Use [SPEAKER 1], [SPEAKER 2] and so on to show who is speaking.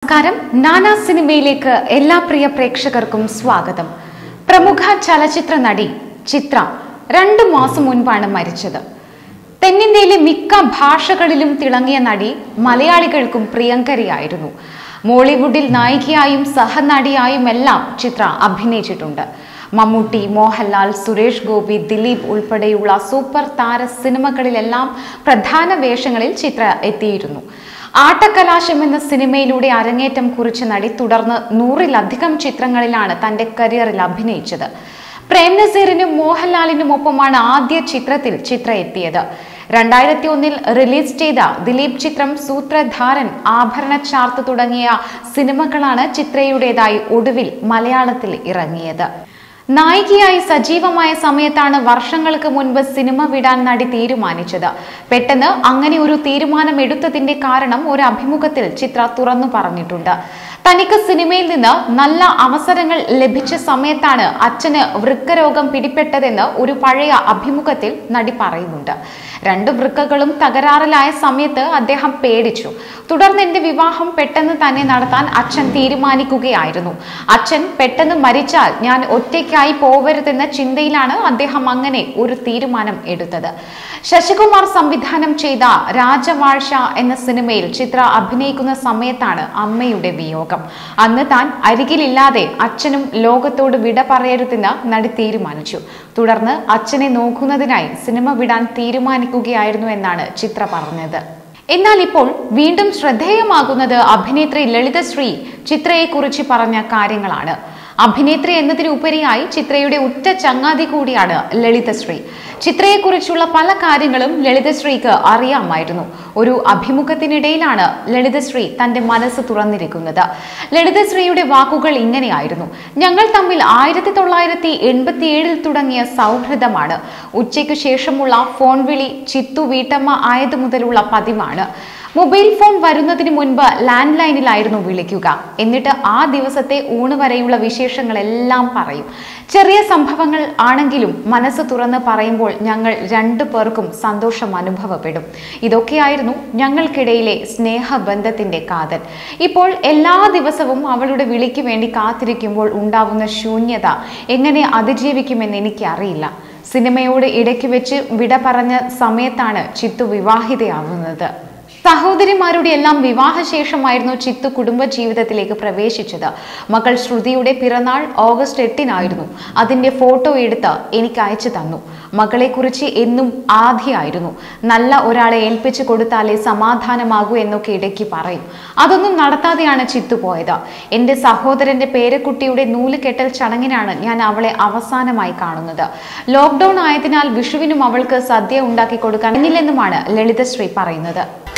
[SPEAKER 1] നമസ്കാരം നാനാ സിനിമയിലേക്ക് എല്ലാ പ്രിയ പ്രേക്ഷകർക്കും സ്വാഗതം പ്രമുഖ ചലച്ചിത്ര നടി ചിത്ര രണ്ടു മാസം മുൻപാണ് മരിച്ചത് തെന്നിന്ത്യയിലെ മിക്ക ഭാഷകളിലും തിളങ്ങിയ നടി മലയാളികൾക്കും പ്രിയങ്കരിയായിരുന്നു മോളിവുഡിൽ നായികയായും സഹനടിയായും എല്ലാം ചിത്ര അഭിനയിച്ചിട്ടുണ്ട് മമ്മൂട്ടി മോഹൻലാൽ സുരേഷ് ഗോപി ദിലീപ് ഉൾപ്പെടെയുള്ള സൂപ്പർ താര സിനിമകളിലെല്ലാം പ്രധാന വേഷങ്ങളിൽ ചിത്ര എത്തിയിരുന്നു ആട്ടക്കലാശം എന്ന സിനിമയിലൂടെ അരങ്ങേറ്റം കുറിച്ച നടി തുടർന്ന് നൂറിലധികം ചിത്രങ്ങളിലാണ് തന്റെ കരിയറിൽ അഭിനയിച്ചത് പ്രേം നസീറിനും മോഹൻലാലിനും ഒപ്പമാണ് ആദ്യ ചിത്രത്തിൽ ചിത്ര എത്തിയത് രണ്ടായിരത്തി ഒന്നിൽ റിലീസ് ചെയ്ത ദിലീപ് ചിത്രം സൂത്രധാരൻ ആഭരണ ചാർത്ത് തുടങ്ങിയ സിനിമകളാണ് ചിത്രയുടേതായി ഒടുവിൽ മലയാളത്തിൽ ഇറങ്ങിയത് നായികയായി സജീവമായ സമയത്താണ് വർഷങ്ങൾക്ക് മുൻപ് സിനിമ വിടാൻ നടി തീരുമാനിച്ചത് പെട്ടെന്ന് അങ്ങനെ ഒരു തീരുമാനം എടുത്തതിന്റെ കാരണം ഒരു അഭിമുഖത്തിൽ ചിത്ര തുറന്നു പറഞ്ഞിട്ടുണ്ട് തനിക്ക് സിനിമയിൽ നിന്ന് നല്ല അവസരങ്ങൾ ലഭിച്ച സമയത്താണ് അച്ഛന് വൃക്കരോഗം പിടിപെട്ടതെന്ന് ഒരു പഴയ അഭിമുഖത്തിൽ നടി പറയുന്നുണ്ട് രണ്ട് വൃക്കകളും തകരാറിലായ സമയത്ത് അദ്ദേഹം പേടിച്ചു തുടർന്ന് എന്റെ വിവാഹം പെട്ടെന്ന് തന്നെ നടത്താൻ അച്ഛൻ തീരുമാനിക്കുകയായിരുന്നു അച്ഛൻ പെട്ടെന്ന് മരിച്ചാൽ ഞാൻ ഒറ്റയ്ക്കായി പോവരുതെന്ന ചിന്തയിലാണ് അദ്ദേഹം അങ്ങനെ ഒരു തീരുമാനം എടുത്തത് ശശികുമാർ സംവിധാനം ചെയ്ത രാജവാഴ്ച എന്ന സിനിമയിൽ ചിത്ര അഭിനയിക്കുന്ന സമയത്താണ് അമ്മയുടെ വിയോഗം അന്ന് താൻ അരികിലില്ലാതെ അച്ഛനും ലോകത്തോട് വിട പറയരുതെന്ന് നടി തീരുമാനിച്ചു തുടർന്ന് അച്ഛനെ നോക്കുന്നതിനായി സിനിമ വിടാൻ തീരുമാനിക്കുകയായിരുന്നു എന്നാണ് ചിത്ര പറഞ്ഞത് എന്നാൽ ഇപ്പോൾ വീണ്ടും ശ്രദ്ധേയമാകുന്നത് അഭിനേത്രി ലളിതശ്രീ ചിത്രയെക്കുറിച്ച് പറഞ്ഞ കാര്യങ്ങളാണ് അഭിനേത്രി എന്നതിനുപരിയായി ചിത്രയുടെ ഉറ്റ ചങ്ങാതി കൂടിയാണ് ലളിതശ്രീ ചിത്രയെക്കുറിച്ചുള്ള പല കാര്യങ്ങളും ലളിതശ്രീക്ക് അറിയാമായിരുന്നു ഒരു അഭിമുഖത്തിനിടയിലാണ് ലളിതശ്രീ തന്റെ മനസ്സ് തുറന്നിരിക്കുന്നത് ലളിതശ്രീയുടെ വാക്കുകൾ ഇങ്ങനെയായിരുന്നു ഞങ്ങൾ തമ്മിൽ ആയിരത്തി തൊള്ളായിരത്തി എൺപത്തി ഏഴിൽ തുടങ്ങിയ സൗഹൃദമാണ് ഉച്ചയ്ക്ക് ശേഷമുള്ള ഫോൺ വിളി ചിത്തു വീട്ടമ്മ ആയതു മുതലുള്ള പതിവാണ് മൊബൈൽ ഫോൺ വരുന്നതിന് മുൻപ് ലാൻഡ് ലൈനിലായിരുന്നു വിളിക്കുക എന്നിട്ട് ആ ദിവസത്തെ ഊണ് വരെയുള്ള വിശേഷങ്ങളെല്ലാം പറയും ചെറിയ സംഭവങ്ങൾ ആണെങ്കിലും മനസ്സ് തുറന്ന് പറയുമ്പോൾ ഞങ്ങൾ രണ്ടു പേർക്കും സന്തോഷം അനുഭവപ്പെടും ഇതൊക്കെയായിരുന്നു ഞങ്ങൾക്കിടയിലെ സ്നേഹബന്ധത്തിന്റെ കാതൽ ഇപ്പോൾ എല്ലാ ദിവസവും അവളുടെ വിളിക്ക് വേണ്ടി കാത്തിരിക്കുമ്പോൾ ഉണ്ടാവുന്ന ശൂന്യത എങ്ങനെ അതിജീവിക്കുമെന്ന് എനിക്കറിയില്ല സിനിമയോട് ഇടയ്ക്ക് വെച്ച് വിട പറഞ്ഞ സമയത്താണ് ചിത്തു വിവാഹിതയാവുന്നത് സഹോദരിമാരുടെ എല്ലാം വിവാഹശേഷമായിരുന്നു ചിത്തു കുടുംബ ജീവിതത്തിലേക്ക് പ്രവേശിച്ചത് മകൾ ശ്രുതിയുടെ പിറന്നാൾ ഓഗസ്റ്റ് എട്ടിനായിരുന്നു അതിന്റെ ഫോട്ടോ എടുത്ത് എനിക്ക് അയച്ചു തന്നു മകളെക്കുറിച്ച് എന്നും ആദ്യമായിരുന്നു നല്ല ഒരാളെ ഏൽപ്പിച്ചു കൊടുത്താലേ സമാധാനമാകൂ എന്നൊക്കെ ഇടയ്ക്ക് പറയും അതൊന്നും നടത്താതെയാണ് ചിത്തു പോയത് എന്റെ സഹോദരന്റെ പേരക്കുട്ടിയുടെ നൂലുകെട്ടൽ ചടങ്ങിനാണ് ഞാൻ അവളെ അവസാനമായി കാണുന്നത് ലോക്ക്ഡൌൺ ആയതിനാൽ വിഷുവിനും അവൾക്ക് സദ്യ ഉണ്ടാക്കി കൊടുക്കാൻ കഴിഞ്ഞില്ലെന്നുമാണ് ലളിതശ്രീ പറയുന്നത്